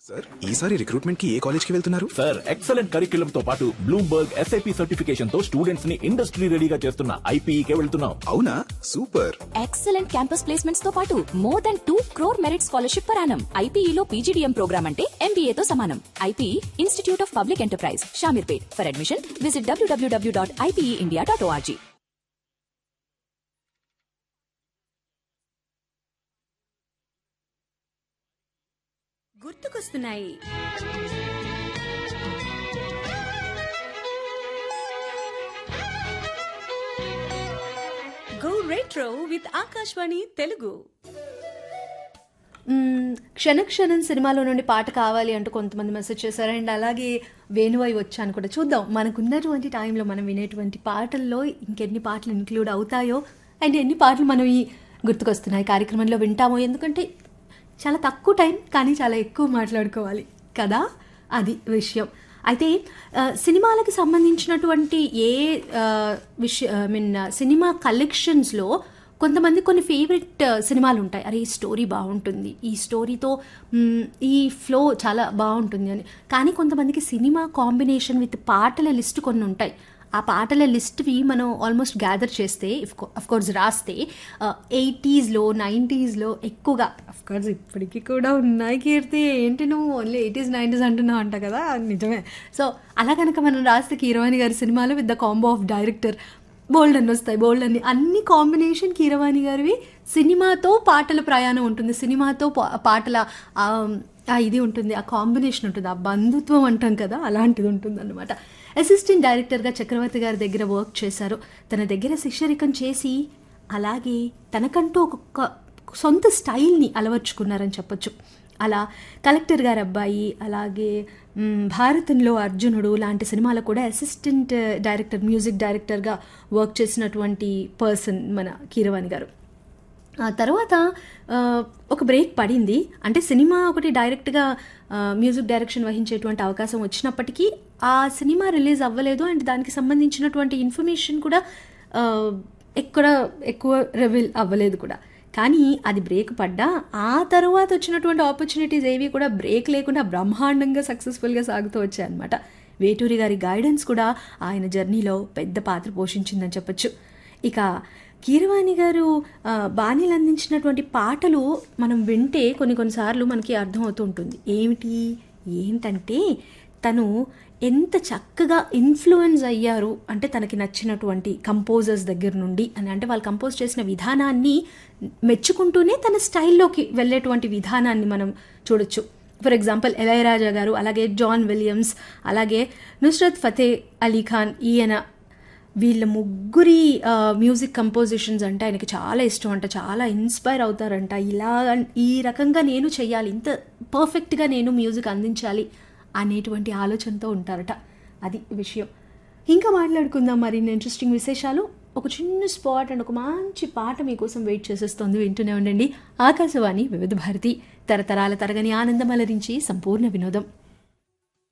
sir ఈసారి recruitment కి ఏ college కి వెళ్తున్నారు సార్ ఎక్సలెంట్ కరిక్యులం తో పాటు బ్లూంబర్గ్ ఎస్ఐపి సర్టిఫికేషన్ తో స్టూడెంట్స్ ని ఇండస్ట్రీ రెడీగా చేస్తున్న ఐపీఈకే వెళ్తున్నాం అవునా సూపర్ ఎక్సలెంట్ క్యాంపస్ ప్లేస్మెంట్స్ తో పాటు more than two crore merit scholarship పరానం ఐపీఈలో పీజీడీఎం ప్రోగ్రామ్ అంటే ఎంబీఏ తో సమానం IPE institute of public enterprise Shamirpet for admission visit WWW dot IPE India dot ORG గుర్తుకొస్తున్నాయి go retro with Akashvani Telugu మ్మ్, క్షణక్షణం సినిమాలో నుండి పాట కావాలి అంటూ కొంతమంది మెసేజ్ చేశారు అండ్ అలాగే వేణువై వచ్చాను కూడా చూద్దాం మనకున్నటువంటి టైంలో మనం వినేటువంటి పాటల్లో ఇంకెన్ని పాటలు ఇంక్లూడ్ అవుతాయో అండ్ ఎన్ని పాటలు మనం ఈ గుర్తుకొస్తున్నాయి కార్యక్రమంలో వింటామో ఎందుకంటే చాలా తక్కువ టైం కానీ చాలా ఎక్కువ మాట్లాడుకోవాలి కదా అది విషయం అయితే ఆ, సినిమాలకు సంబంధించినటువంటి ఏ విషయ ఐ మీన్ సినిమా కలెక్షన్స్లో కొంతమంది కొన్ని ఫేవరెట్ సినిమాలు ఉంటాయి అరే ఈ స్టోరీ బాగుంటుంది ఈ స్టోరీతో మ్, ఈ ఫ్లో చాలా బాగుంటుంది అని కానీ కొంతమందికి సినిమా కాంబినేషన్ విత్ పాటల లిస్ట్ కొన్ని ఉంటాయి ఆ పాటల లిస్ట్వి మనం ఆల్మోస్ట్ గ్యాదర్ చేస్తే అఫ్ కోర్స్ రాస్తే ఎయిటీస్లో నైంటీస్లో ఎక్కువగా అఫ్ కోర్స్ ఇప్పటికీ కూడా ఉన్నాయి కీర్తి ఏంటి నువ్వు ఓన్లీ ఎయిటీస్ నైంటీస్ అంటున్నావు అంట కదా నిజమే సో అలా కనుక మనం రాస్తే కీరవాణి గారి సినిమాలో with the combo of director బోల్డ్ అన్ని వస్తాయి బోల్డ్ అన్ని అన్ని కాంబినేషన్ కీరవాణి గారివి సినిమాతో పాటల ప్రయాణం ఉంటుంది సినిమాతో పా- పాటల ఆ, ఆ ఇది ఉంటుంది ఆ కాంబినేషన్ ఉంటుంది ఆ బంధుత్వం అంటాం కదా అలాంటిది ఉంటుంది అనమాట అసిస్టెంట్ డైరెక్టర్గా చక్రవర్తి గారి దగ్గర వర్క్ చేశారు తన దగ్గర శిష్యరికం చేసి అలాగే తనకంటూ ఒక సొంత స్టైల్ని అలవర్చుకున్నారని చెప్పొచ్చు అలా కలెక్టర్ గారి అబ్బాయి అలాగే మ్, భారతంలో అర్జునుడు లాంటి సినిమాలో కూడా అసిస్టెంట్ డైరెక్టర్ మ్యూజిక్ డైరెక్టర్గా వర్క్ చేసినటువంటి పర్సన్ మన కీరవాణి గారు ఆ తర్వాత ఆ, ఒక బ్రేక్ పడింది అంటే సినిమా ఒకటి డైరెక్ట్గా ఆ, మ్యూజిక్ డైరెక్షన్ వహించేటువంటి అవకాశం వచ్చినప్పటికీ ఆ సినిమా రిలీజ్ అవ్వలేదు అండ్ దానికి సంబంధించినటువంటి ఇన్ఫర్మేషన్ కూడా ఆ, ఎక్కడ ఎక్కువ రివీల్ అవ్వలేదు కూడా కానీ అది బ్రేక్ పడ్డా ఆ తర్వాత వచ్చినటువంటి ఆపర్చునిటీస్ ఏవి కూడా బ్రేక్ లేకుండా బ్రహ్మాండంగా సక్సెస్ఫుల్గా సాగుతూ వచ్చాయన్నమాట వేటూరి గారి గైడెన్స్ కూడా ఆయన జర్నీలో పెద్ద పాత్ర పోషించిందని చెప్పొచ్చు ఇక కీరవాణి గారు ఆ, బాణీలు అందించినటువంటి పాటలు మనం వింటే కొన్ని కొన్నిసార్లు మనకి అర్థమవుతూ ఉంటుంది ఏమిటి ఏంటంటే తను ఎంత చక్కగా ఇన్ఫ్లుయెన్స్ అయ్యారు అంటే తనకి నచ్చినటువంటి కంపోజర్స్ దగ్గర నుండి అని అంటే వాళ్ళు కంపోజ్ చేసిన విధానాన్ని మెచ్చుకుంటూనే తన స్టైల్లోకి వెళ్ళేటువంటి విధానాన్ని మనం చూడొచ్చు ఫర్ ఎగ్జాంపుల్ ఎలయరాజా గారు అలాగే జాన్ విలియమ్స్ అలాగే నుస్రత్ ఫతే అలీ ఖాన్ ఈయన వీళ్ళ ముగ్గురి ఆ, మ్యూజిక్ కంపోజిషన్స్ అంటే ఆయనకి చాలా ఇష్టం అంట చాలా ఇన్స్పైర్ అవుతారంట ఇలా ఈ రకంగా నేను చెయ్యాలి ఇంత పర్ఫెక్ట్గా నేను మ్యూజిక్ అందించాలి అనేటువంటి ఆలోచనతో ఉంటారట అది విషయం ఇంకా మాట్లాడుకుందాం మరిన్ని ఇంట్రెస్టింగ్ విశేషాలు ఒక చిన్న స్పాట్ అండ్ ఒక మంచి పాట మీకోసం వెయిట్ చేసేస్తోంది వింటూనే ఉండండి ఆకాశవాణి వివిధ భారతి తరతరాల తరగని ఆనందం అలరించి సంపూర్ణ వినోదం